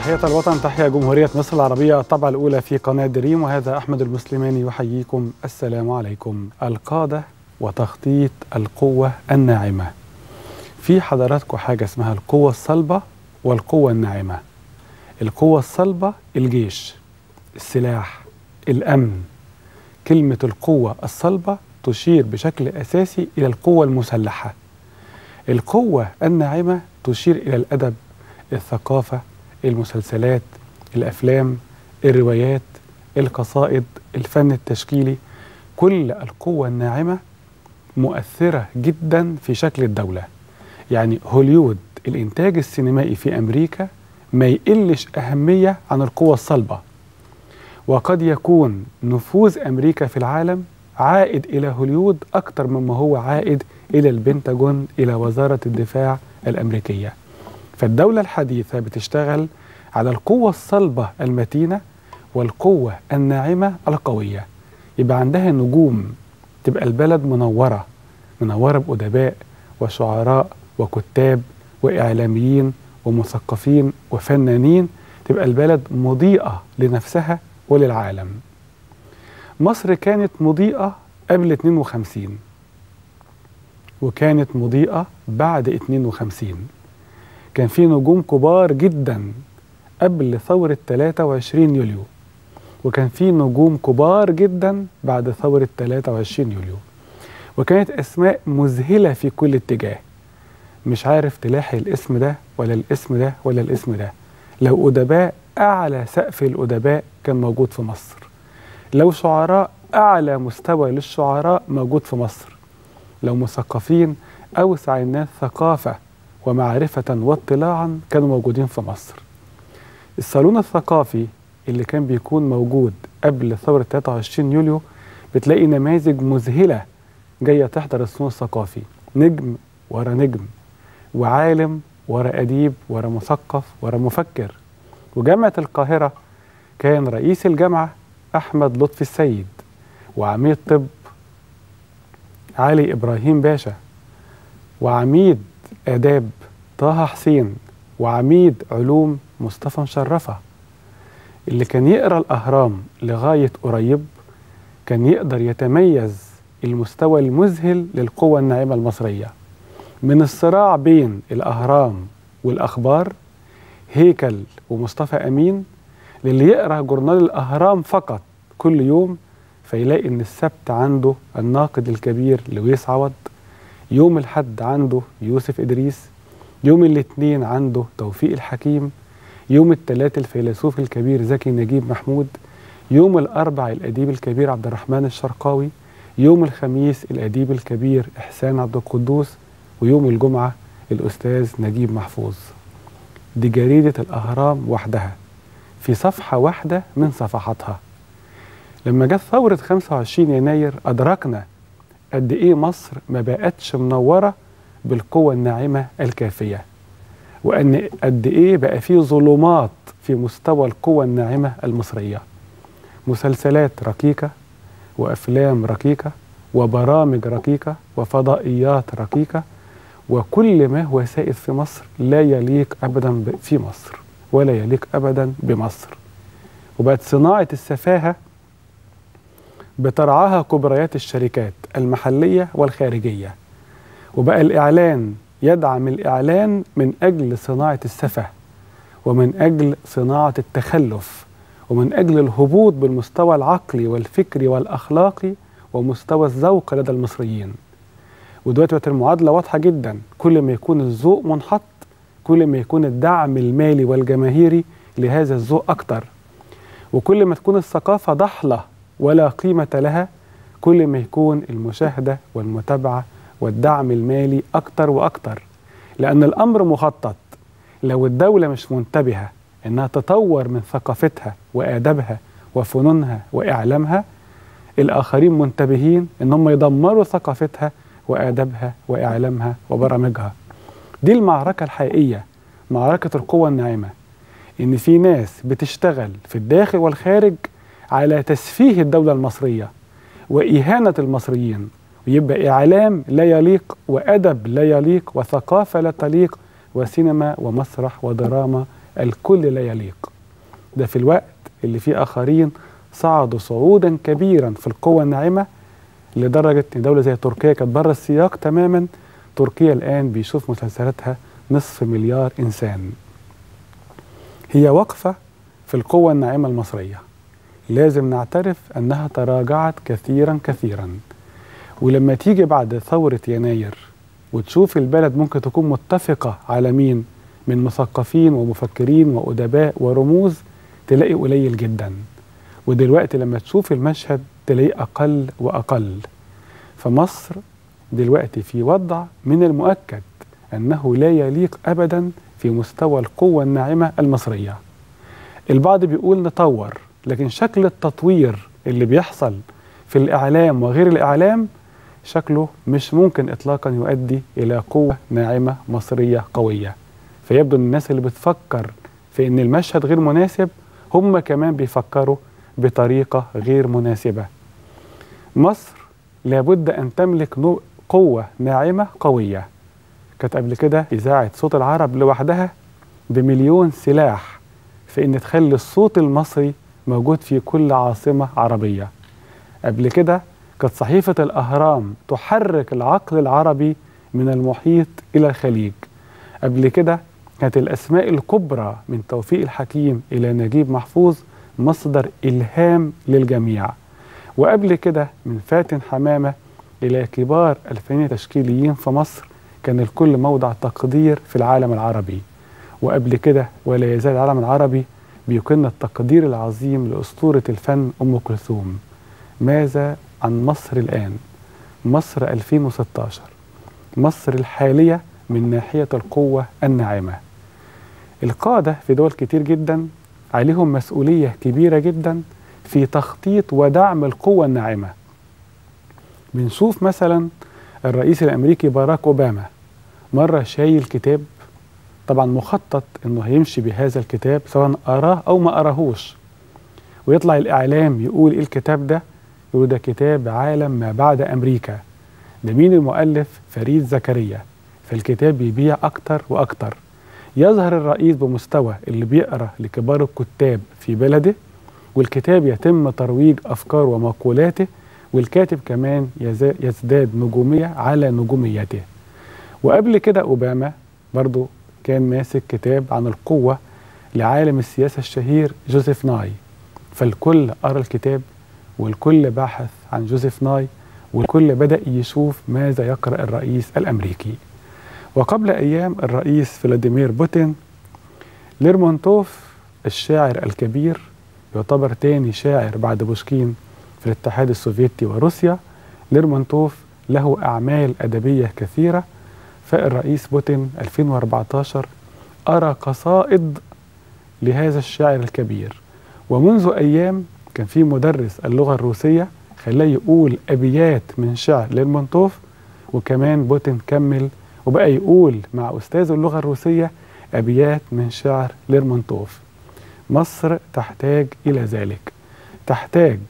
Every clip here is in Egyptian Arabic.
تحية الوطن تحية جمهورية مصر العربية الطبعة الأولى في قناة دريم وهذا أحمد المسلماني يحييكم السلام عليكم القادة وتخطيط القوة الناعمة في حضراتكم حاجة اسمها القوة الصلبة والقوة الناعمة القوة الصلبة الجيش السلاح الأمن كلمة القوة الصلبة تشير بشكل أساسي إلى القوة المسلحة القوة الناعمة تشير إلى الأدب الثقافة المسلسلات الأفلام الروايات القصائد الفن التشكيلي كل القوة الناعمة مؤثرة جدا في شكل الدولة يعني هوليود الإنتاج السينمائي في أمريكا ما يقلش أهمية عن القوة الصلبة وقد يكون نفوذ أمريكا في العالم عائد إلى هوليود أكثر مما هو عائد إلى البنتاجون إلى وزارة الدفاع الأمريكية فالدولة الحديثة بتشتغل على القوة الصلبة المتينة والقوة الناعمة القوية يبقى عندها نجوم تبقى البلد منورة منورة بأدباء وشعراء وكتاب وإعلاميين ومثقفين وفنانين تبقى البلد مضيئة لنفسها وللعالم مصر كانت مضيئة قبل 52 وكانت مضيئة بعد 52 كان في نجوم كبار جدا قبل ثورة 23 يوليو وكان في نجوم كبار جدا بعد ثورة 23 يوليو وكانت أسماء مذهلة في كل اتجاه مش عارف تلاحي الاسم ده ولا الاسم ده ولا الاسم ده لو أدباء أعلى سقف الأدباء كان موجود في مصر لو شعراء أعلى مستوى للشعراء موجود في مصر لو مثقفين أوسع الناس ثقافة ومعرفة واطلاعا كانوا موجودين في مصر الصالون الثقافي اللي كان بيكون موجود قبل ثورة 23 يوليو بتلاقي نماذج مذهلة جاية تحضر الصالون الثقافي نجم ورا نجم وعالم ورا أديب ورا مثقف ورا مفكر وجامعة القاهرة كان رئيس الجامعة أحمد لطفي السيد وعميد طب علي إبراهيم باشا وعميد آداب طه حسين وعميد علوم مصطفى مشرفة اللي كان يقرأ الأهرام لغاية قريب كان يقدر يتميز المستوى المذهل للقوة الناعمة المصرية من الصراع بين الأهرام والأخبار هيكل ومصطفى أمين للي يقرأ جورنال الأهرام فقط كل يوم فيلاقي إن السبت عنده الناقد الكبير لويس عوض يوم الحد عنده يوسف إدريس يوم الاثنين عنده توفيق الحكيم يوم الثلاث الفيلسوف الكبير زكي نجيب محمود يوم الأربع الأديب الكبير عبد الرحمن الشرقاوي يوم الخميس الأديب الكبير إحسان عبد القدوس ويوم الجمعة الأستاذ نجيب محفوظ دي جريدة الأهرام وحدها في صفحة واحدة من صفحاتها لما جت ثورة 25 يناير أدركنا قد إيه مصر ما بقتش منورة بالقوة الناعمة الكافية وأن قد إيه بقى في ظلمات في مستوى القوة الناعمة المصرية مسلسلات ركيكة وأفلام ركيكة وبرامج ركيكة وفضائيات ركيكة وكل ما هو سائد في مصر لا يليق أبدا في مصر ولا يليق أبدا بمصر وبقت صناعة السفاهة بترعاها كبريات الشركات المحلية والخارجية وبقى الإعلان يدعم الإعلان من أجل صناعة السفه ومن أجل صناعة التخلف ومن أجل الهبوط بالمستوى العقلي والفكري والأخلاقي ومستوى الذوق لدى المصريين ودلوقتي بقت المعادلة واضحة جدا كل ما يكون الذوق منحط كل ما يكون الدعم المالي والجماهيري لهذا الذوق أكتر وكل ما تكون الثقافة ضحلة ولا قيمة لها كل ما يكون المشاهدة والمتابعة والدعم المالي أكتر وأكتر لأن الأمر مخطط لو الدولة مش منتبهة إنها تطور من ثقافتها وآدابها وفنونها وإعلامها الآخرين منتبهين إن هم يدمروا ثقافتها وآدابها وإعلامها وبرامجها دي المعركة الحقيقية معركة القوة الناعمة إن في ناس بتشتغل في الداخل والخارج على تسفيه الدولة المصرية وإهانة المصريين ويبقى إعلام لا يليق وأدب لا يليق وثقافة لا تليق وسينما ومسرح ودراما الكل لا يليق ده في الوقت اللي فيه آخرين صعدوا صعودا كبيرا في القوة الناعمة لدرجة إن دولة زي تركيا كانت بره السياق تماما تركيا الآن بيشوف مسلسلاتها نصف مليار إنسان هي وقفة في القوة الناعمة المصرية لازم نعترف أنها تراجعت كثيرا كثيرا ولما تيجي بعد ثورة يناير وتشوف البلد ممكن تكون متفقة على مين من مثقفين ومفكرين وأدباء ورموز تلاقي قليل جدا ودلوقتي لما تشوف المشهد تلاقيه أقل وأقل فمصر دلوقتي في وضع من المؤكد أنه لا يليق أبدا في مستوى القوة الناعمة المصرية البعض بيقول نطور لكن شكل التطوير اللي بيحصل في الإعلام وغير الإعلام شكله مش ممكن إطلاقا يؤدي إلى قوة ناعمة مصرية قوية فيبدو أن الناس اللي بتفكر في أن المشهد غير مناسب هم كمان بيفكروا بطريقة غير مناسبة مصر لابد أن تملك قوة ناعمة قوية كانت قبل كده إذاعة صوت العرب لوحدها بمليون سلاح في أن تخلي الصوت المصري موجود في كل عاصمة عربية قبل كده كانت صحيفة الأهرام تحرك العقل العربي من المحيط إلى الخليج قبل كده كانت الأسماء الكبرى من توفيق الحكيم إلى نجيب محفوظ مصدر إلهام للجميع وقبل كده من فاتن حمامة إلى كبار الفنانين التشكيليين في مصر كان الكل موضع تقدير في العالم العربي وقبل كده ولا يزال العالم العربي بيكن التقدير العظيم لأسطورة الفن أم كلثوم ماذا عن مصر الآن مصر 2016 مصر الحالية من ناحية القوة الناعمة القادة في دول كتير جدا عليهم مسؤولية كبيرة جدا في تخطيط ودعم القوة الناعمة بنشوف مثلا الرئيس الأمريكي باراك أوباما مرة شايل كتاب طبعا مخطط انه هيمشي بهذا الكتاب سواء اراه او ما اراهوش ويطلع الاعلام يقول ايه الكتاب ده يقول ده كتاب عالم ما بعد امريكا ده مين المؤلف فريد زكريا فالكتاب بيبيع اكتر واكتر يظهر الرئيس بمستوى اللي بيقرا لكبار الكتاب في بلده والكتاب يتم ترويج افكار ومقولاته والكاتب كمان يزداد نجوميه على نجوميته وقبل كده اوباما برضو كان ماسك كتاب عن القوة لعالم السياسة الشهير جوزيف ناي فالكل قرأ الكتاب والكل بحث عن جوزيف ناي والكل بدأ يشوف ماذا يقرأ الرئيس الأمريكي وقبل أيام الرئيس فلاديمير بوتين ليرمونتوف الشاعر الكبير يعتبر تاني شاعر بعد بوشكين في الاتحاد السوفيتي وروسيا ليرمونتوف له أعمال أدبية كثيرة فالرئيس بوتين 2014 أرى قصائد لهذا الشاعر الكبير ومنذ أيام كان في مدرس اللغة الروسية خلاه يقول أبيات من شعر ليرمونتوف وكمان بوتين كمل وبقى يقول مع أستاذ اللغة الروسية أبيات من شعر ليرمونتوف مصر تحتاج إلى ذلك تحتاج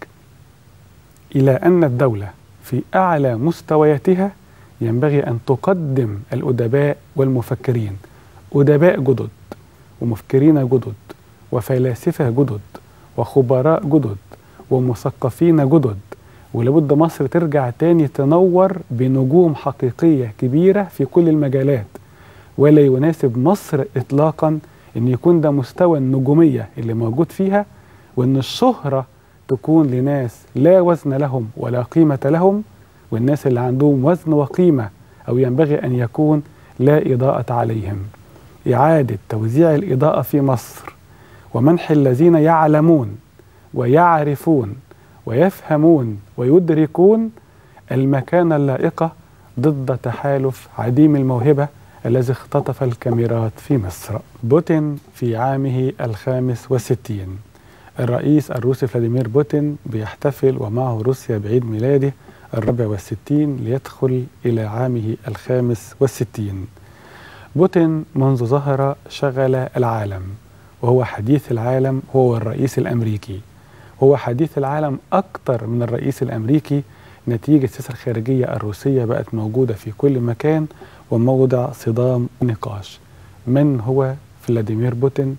إلى أن الدولة في أعلى مستوياتها ينبغي أن تقدم الأدباء والمفكرين أدباء جدد ومفكرين جدد وفلاسفة جدد وخبراء جدد ومثقفين جدد ولابد مصر ترجع تاني تنور بنجوم حقيقية كبيرة في كل المجالات ولا يناسب مصر إطلاقا أن يكون ده مستوى النجومية اللي موجود فيها وأن الشهرة تكون لناس لا وزن لهم ولا قيمة لهم والناس اللي عندهم وزن وقيمة أو ينبغي أن يكون لا إضاءة عليهم إعادة توزيع الإضاءة في مصر ومنح الذين يعلمون ويعرفون ويفهمون ويدركون المكانة اللائقة ضد تحالف عديم الموهبة الذي اختطف الكاميرات في مصر بوتين في عامه الخامس والستين الرئيس الروسي فلاديمير بوتين بيحتفل ومعه روسيا بعيد ميلاده الرابع والستين ليدخل إلى عامه الخامس والستين بوتين منذ ظهر شغل العالم وهو حديث العالم هو الرئيس الأمريكي هو حديث العالم أكثر من الرئيس الأمريكي نتيجة السياسة الخارجية الروسية بقت موجودة في كل مكان وموضع صدام نقاش من هو فلاديمير بوتين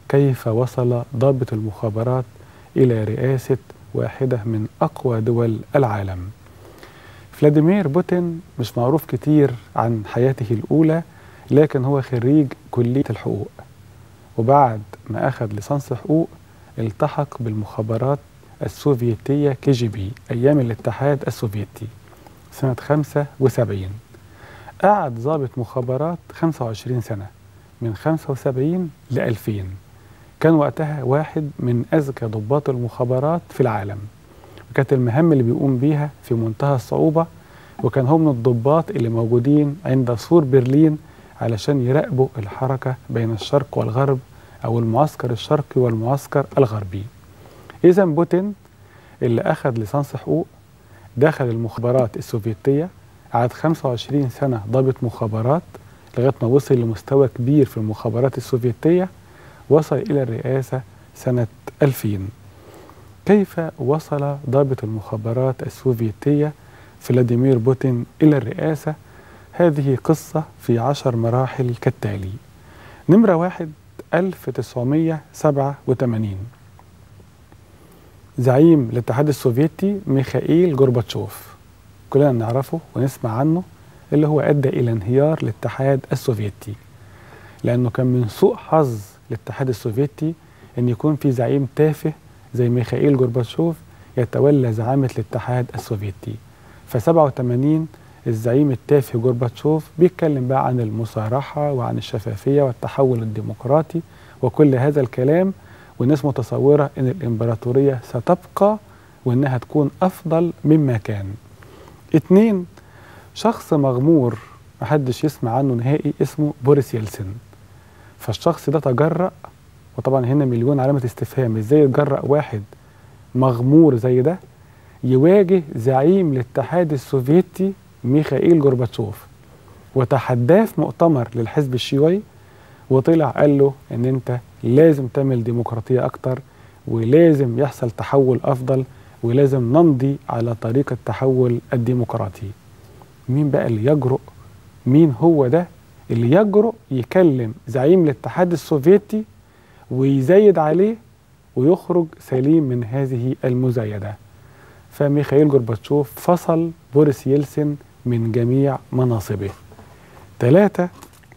كيف وصل ضابط المخابرات إلى رئاسة واحدة من أقوى دول العالم فلاديمير بوتين مش معروف كتير عن حياته الأولى لكن هو خريج كلية الحقوق وبعد ما أخذ ليسانس حقوق التحق بالمخابرات السوفيتية كي جي بي أيام الاتحاد السوفيتي سنة 75 قعد ضابط مخابرات 25 سنة من 75 ل 2000 كان وقتها واحد من أذكى ضباط المخابرات في العالم وكانت المهام اللي بيقوم بيها في منتهى الصعوبة وكان هو من الضباط اللي موجودين عند سور برلين علشان يراقبوا الحركة بين الشرق والغرب أو المعسكر الشرقي والمعسكر الغربي إذا بوتين اللي أخذ ليسانس حقوق دخل المخابرات السوفيتية قعد 25 سنة ضابط مخابرات لغاية ما وصل لمستوى كبير في المخابرات السوفيتية وصل إلى الرئاسة سنة 2000 كيف وصل ضابط المخابرات السوفيتية فلاديمير بوتين إلى الرئاسة هذه قصة في عشر مراحل كالتالي نمرة واحد 1987 زعيم الاتحاد السوفيتي ميخائيل جورباتشوف كلنا نعرفه ونسمع عنه اللي هو أدى إلى انهيار الاتحاد السوفيتي لأنه كان من سوء حظ الاتحاد السوفيتي أن يكون في زعيم تافه زي ميخائيل جورباتشوف يتولى زعامة الاتحاد السوفيتي ف 87 الزعيم التافه جورباتشوف بيتكلم بقى عن المصارحة وعن الشفافية والتحول الديمقراطي وكل هذا الكلام والناس متصورة أن الإمبراطورية ستبقى وأنها تكون أفضل مما كان اتنين شخص مغمور محدش يسمع عنه نهائي اسمه بوريس يلسن فالشخص ده تجرأ وطبعا هنا مليون علامة استفهام ازاي يتجرأ واحد مغمور زي ده يواجه زعيم الاتحاد السوفيتي ميخائيل جورباتشوف وتحداه في مؤتمر للحزب الشيوعي وطلع قال له ان انت لازم تعمل ديمقراطية اكتر ولازم يحصل تحول افضل ولازم نمضي على طريق التحول الديمقراطي مين بقى اللي يجرؤ مين هو ده اللي يجرؤ يكلم زعيم الاتحاد السوفيتي ويزايد عليه ويخرج سليم من هذه المزايدة فميخائيل جورباتشوف فصل بوريس يلسن من جميع مناصبه ثلاثة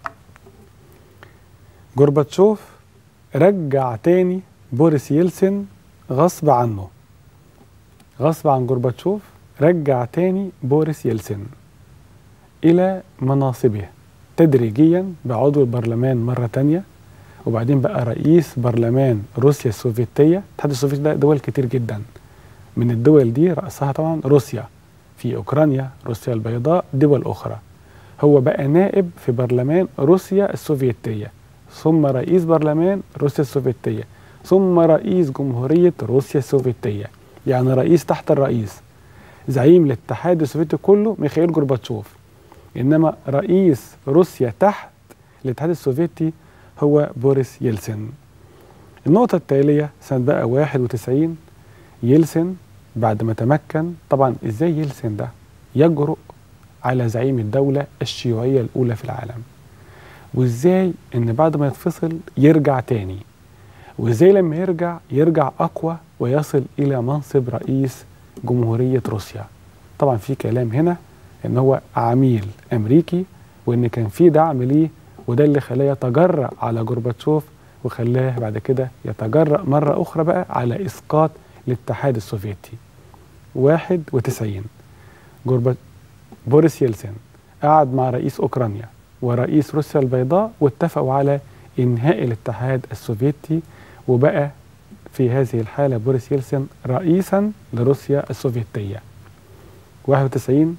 جورباتشوف رجع تاني بوريس يلسن غصب عنه غصب عن جورباتشوف رجع تاني بوريس يلسن إلى مناصبه تدريجيا بعضو البرلمان مرة تانية وبعدين بقى رئيس برلمان روسيا السوفيتية الاتحاد السوفيتي ده دول كتير جدا من الدول دي رأسها طبعا روسيا في أوكرانيا روسيا البيضاء دول أخرى هو بقى نائب في برلمان روسيا السوفيتية ثم رئيس برلمان روسيا السوفيتية ثم رئيس جمهورية روسيا السوفيتية يعني رئيس تحت الرئيس زعيم الاتحاد السوفيتي كله ميخائيل جورباتشوف إنما رئيس روسيا تحت الاتحاد السوفيتي هو بوريس يلسن النقطة التالية سنة بقى 91 يلسن بعد ما تمكن طبعا ازاي يلسن ده يجرؤ على زعيم الدولة الشيوعية الأولى في العالم وازاي ان بعد ما يتفصل يرجع تاني وازاي لما يرجع يرجع أقوى ويصل إلى منصب رئيس جمهورية روسيا طبعا في كلام هنا ان هو عميل أمريكي وان كان في دعم ليه وده اللي خلاه يتجرأ على جورباتشوف وخلاه بعد كده يتجرأ مرة أخرى بقى على إسقاط الاتحاد السوفيتي 91 جوربات بوريس يلسن قعد مع رئيس أوكرانيا ورئيس روسيا البيضاء واتفقوا على إنهاء الاتحاد السوفيتي وبقى في هذه الحالة بوريس يلسن رئيسا لروسيا السوفيتية 91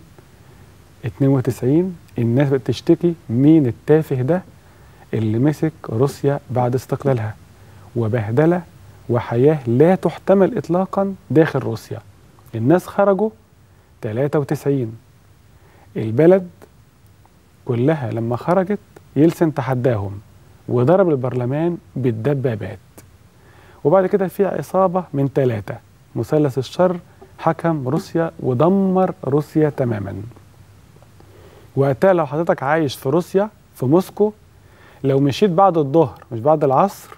92 الناس بقت تشتكي مين التافه ده اللي مسك روسيا بعد استقلالها وبهدله وحياه لا تحتمل اطلاقا داخل روسيا الناس خرجوا 93 البلد كلها لما خرجت يلسن تحداهم وضرب البرلمان بالدبابات وبعد كده في عصابة من ثلاثة مثلث الشر حكم روسيا ودمر روسيا تماما وقتها لو حضرتك عايش في روسيا في موسكو لو مشيت بعد الظهر مش بعد العصر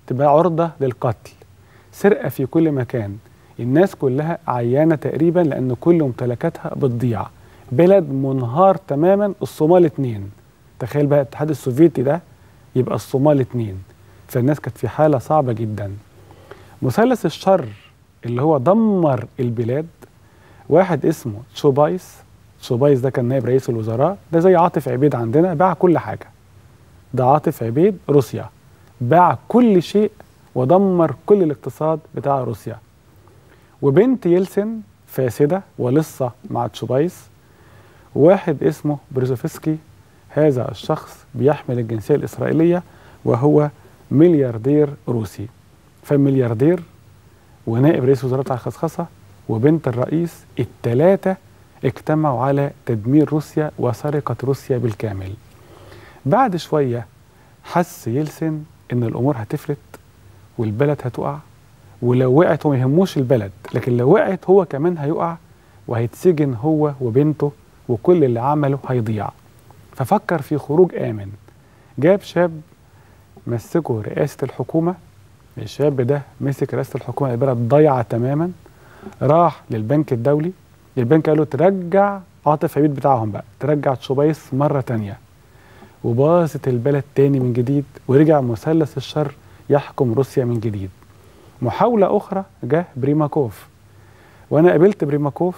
تبقى عرضة للقتل سرقة في كل مكان الناس كلها عيانة تقريبا لأن كل ممتلكاتها بتضيع بلد منهار تماما الصومال اتنين تخيل بقى الاتحاد السوفيتي ده يبقى الصومال اتنين فالناس كانت في حالة صعبة جدا مثلث الشر اللي هو دمر البلاد واحد اسمه تشوبايس تشوبايس ده كان نائب رئيس الوزراء ده زي عاطف عبيد عندنا باع كل حاجة ده عاطف عبيد روسيا باع كل شيء ودمر كل الاقتصاد بتاع روسيا وبنت يلسن فاسدة ولصة مع تشوبايس واحد اسمه بريزوفسكي هذا الشخص بيحمل الجنسية الإسرائيلية وهو ملياردير روسي فملياردير ونائب رئيس وزراء بتاع الخصخصة وبنت الرئيس التلاتة اجتمعوا على تدمير روسيا وسرقة روسيا بالكامل بعد شوية حس يلسن ان الامور هتفلت والبلد هتقع ولو وقعت هو ما يهموش البلد لكن لو وقعت هو كمان هيقع وهيتسجن هو وبنته وكل اللي عمله هيضيع ففكر في خروج آمن جاب شاب مسكه رئاسة الحكومة الشاب ده مسك رئاسة الحكومة البلد ضايعة تماما راح للبنك الدولي البنك قال له ترجع عاطف عبيد بتاعهم بقى ترجع تشوبايس مرة تانية وباظت البلد تاني من جديد ورجع مثلث الشر يحكم روسيا من جديد محاولة أخرى جه بريماكوف وأنا قابلت بريماكوف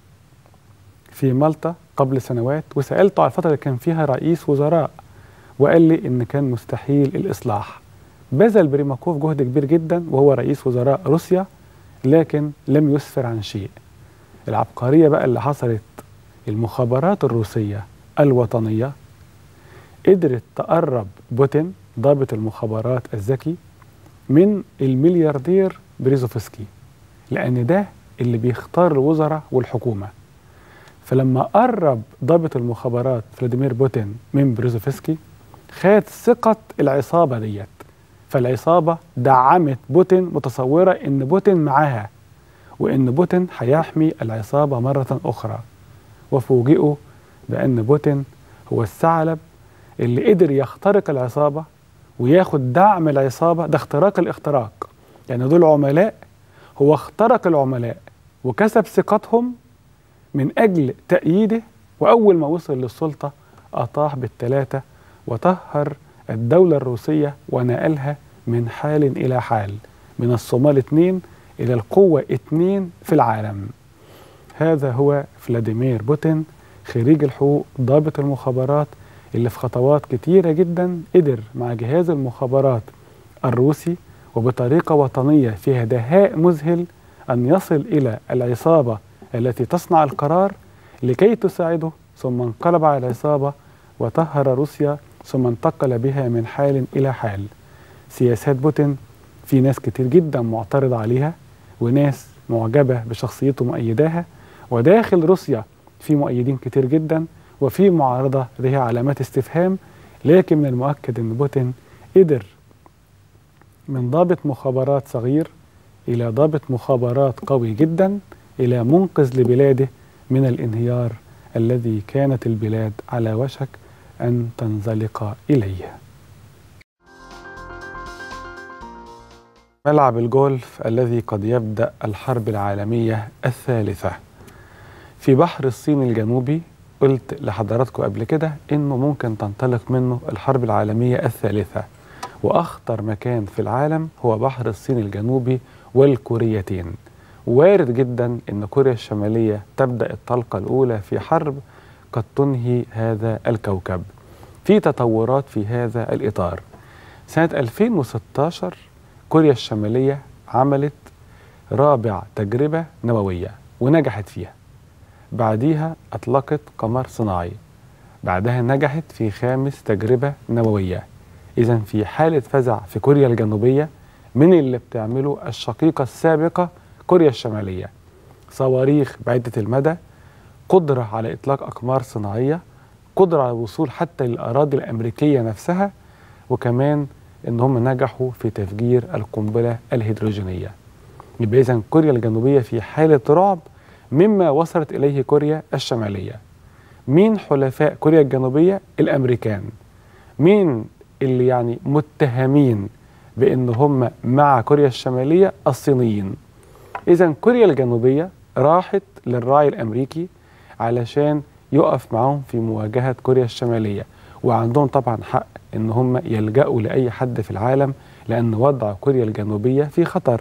في مالطا قبل سنوات وسألته على الفترة اللي كان فيها رئيس وزراء وقال لي إن كان مستحيل الإصلاح بذل بريماكوف جهد كبير جدا وهو رئيس وزراء روسيا لكن لم يسفر عن شيء العبقرية بقى اللي حصلت المخابرات الروسية الوطنية قدرت تقرب بوتين ضابط المخابرات الذكي من الملياردير بريزوفسكي لأن ده اللي بيختار الوزراء والحكومة فلما قرب ضابط المخابرات فلاديمير بوتين من بريزوفسكي خد ثقة العصابة ديت فالعصابة دعمت بوتين متصورة إن بوتين معاها وإن بوتين هيحمي العصابة مرة أخرى وفوجئوا بأن بوتين هو الثعلب اللي قدر يخترق العصابة وياخد دعم العصابة ده اختراق الاختراق يعني دول عملاء هو اخترق العملاء وكسب ثقتهم من أجل تأييده وأول ما وصل للسلطة أطاح بالثلاثة وطهر الدولة الروسية ونقلها من حال إلى حال من الصومال اثنين إلى القوة اثنين في العالم هذا هو فلاديمير بوتين خريج الحقوق ضابط المخابرات اللي في خطوات كتيرة جدا قدر مع جهاز المخابرات الروسي وبطريقة وطنية فيها دهاء مذهل أن يصل إلى العصابة التي تصنع القرار لكي تساعده ثم انقلب على العصابة وطهر روسيا ثم انتقل بها من حال إلى حال سياسات بوتين في ناس كتير جدا معترضة عليها وناس معجبة بشخصيته مؤيداها وداخل روسيا في مؤيدين كتير جدا وفي معارضة لها علامات استفهام لكن من المؤكد أن بوتين قدر من ضابط مخابرات صغير إلى ضابط مخابرات قوي جدا إلى منقذ لبلاده من الانهيار الذي كانت البلاد على وشك أن تنزلق إليه ملعب الجولف الذي قد يبدأ الحرب العالمية الثالثة في بحر الصين الجنوبي قلت لحضراتكم قبل كده انه ممكن تنطلق منه الحرب العالميه الثالثه واخطر مكان في العالم هو بحر الصين الجنوبي والكوريتين وارد جدا ان كوريا الشماليه تبدا الطلقه الاولى في حرب قد تنهي هذا الكوكب في تطورات في هذا الاطار سنه 2016 كوريا الشماليه عملت رابع تجربه نوويه ونجحت فيها بعديها أطلقت قمر صناعي بعدها نجحت في خامس تجربة نووية إذا في حالة فزع في كوريا الجنوبية من اللي بتعمله الشقيقة السابقة كوريا الشمالية صواريخ بعدة المدى قدرة على إطلاق أقمار صناعية قدرة على الوصول حتى للأراضي الأمريكية نفسها وكمان إن هم نجحوا في تفجير القنبلة الهيدروجينية يبقى إذا كوريا الجنوبية في حالة رعب مما وصلت إليه كوريا الشمالية مين حلفاء كوريا الجنوبية؟ الأمريكان مين اللي يعني متهمين بأن هم مع كوريا الشمالية الصينيين إذا كوريا الجنوبية راحت للراعي الأمريكي علشان يقف معاهم في مواجهة كوريا الشمالية وعندهم طبعا حق ان هم يلجأوا لأي حد في العالم لأن وضع كوريا الجنوبية في خطر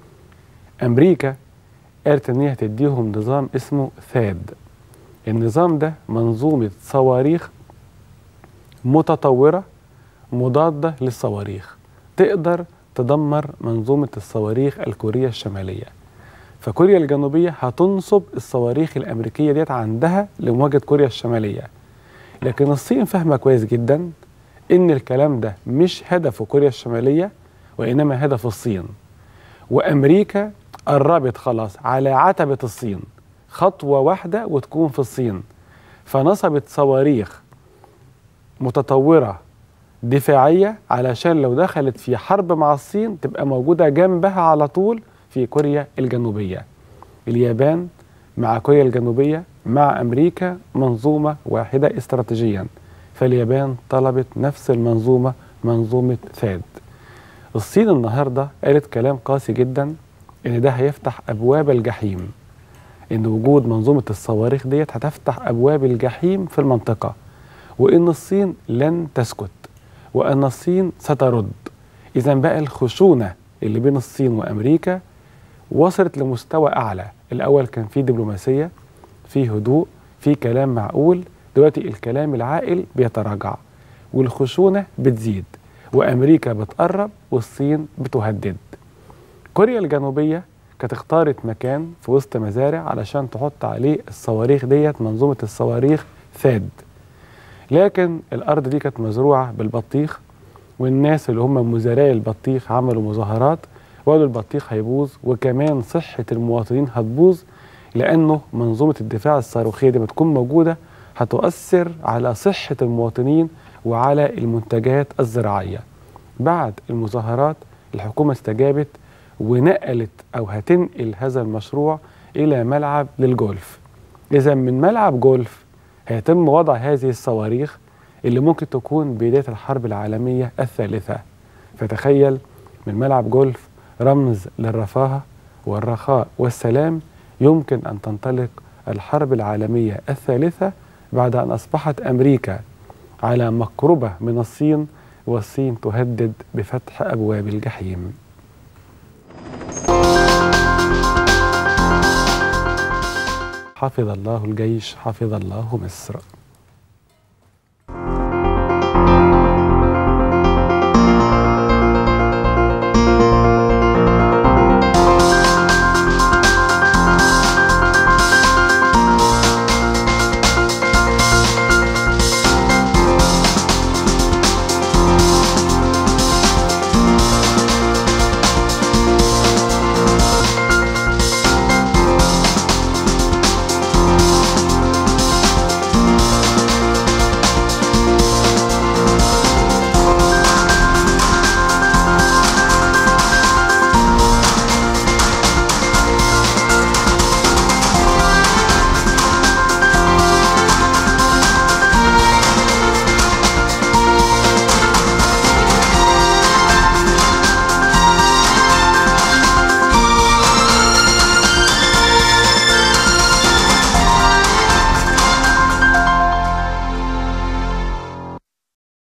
أمريكا قالت إن هي هتديهم نظام اسمه ثاد النظام ده منظومة صواريخ متطورة مضادة للصواريخ تقدر تدمر منظومة الصواريخ الكورية الشمالية فكوريا الجنوبية هتنصب الصواريخ الأمريكية ديت عندها لمواجهة كوريا الشمالية لكن الصين فاهمة كويس جدا إن الكلام ده مش هدف كوريا الشمالية وإنما هدف الصين وأمريكا قربت خلاص على عتبة الصين خطوة واحدة وتكون في الصين فنصبت صواريخ متطورة دفاعية علشان لو دخلت في حرب مع الصين تبقى موجودة جنبها على طول في كوريا الجنوبية اليابان مع كوريا الجنوبية مع أمريكا منظومة واحدة استراتيجيا فاليابان طلبت نفس المنظومة منظومة ثاد الصين النهاردة قالت كلام قاسي جدا إن ده هيفتح أبواب الجحيم إن وجود منظومة الصواريخ ديت هتفتح أبواب الجحيم في المنطقة وإن الصين لن تسكت وأن الصين سترد إذا بقى الخشونة اللي بين الصين وأمريكا وصلت لمستوى أعلى الأول كان في دبلوماسية في هدوء في كلام معقول دلوقتي الكلام العاقل بيتراجع والخشونة بتزيد وأمريكا بتقرب والصين بتهدد كوريا الجنوبية كانت اختارت مكان في وسط مزارع علشان تحط عليه الصواريخ ديت منظومة الصواريخ ثاد لكن الأرض دي كانت مزروعة بالبطيخ والناس اللي هم مزارعي البطيخ عملوا مظاهرات وقالوا البطيخ هيبوظ وكمان صحة المواطنين هتبوظ لأنه منظومة الدفاع الصاروخية دي بتكون موجودة هتؤثر على صحة المواطنين وعلى المنتجات الزراعية بعد المظاهرات الحكومة استجابت ونقلت أو هتنقل هذا المشروع إلى ملعب للجولف إذا من ملعب جولف هيتم وضع هذه الصواريخ اللي ممكن تكون بداية الحرب العالمية الثالثة فتخيل من ملعب جولف رمز للرفاهة والرخاء والسلام يمكن أن تنطلق الحرب العالمية الثالثة بعد أن أصبحت أمريكا على مقربة من الصين والصين تهدد بفتح أبواب الجحيم حفظ الله الجيش حفظ الله مصر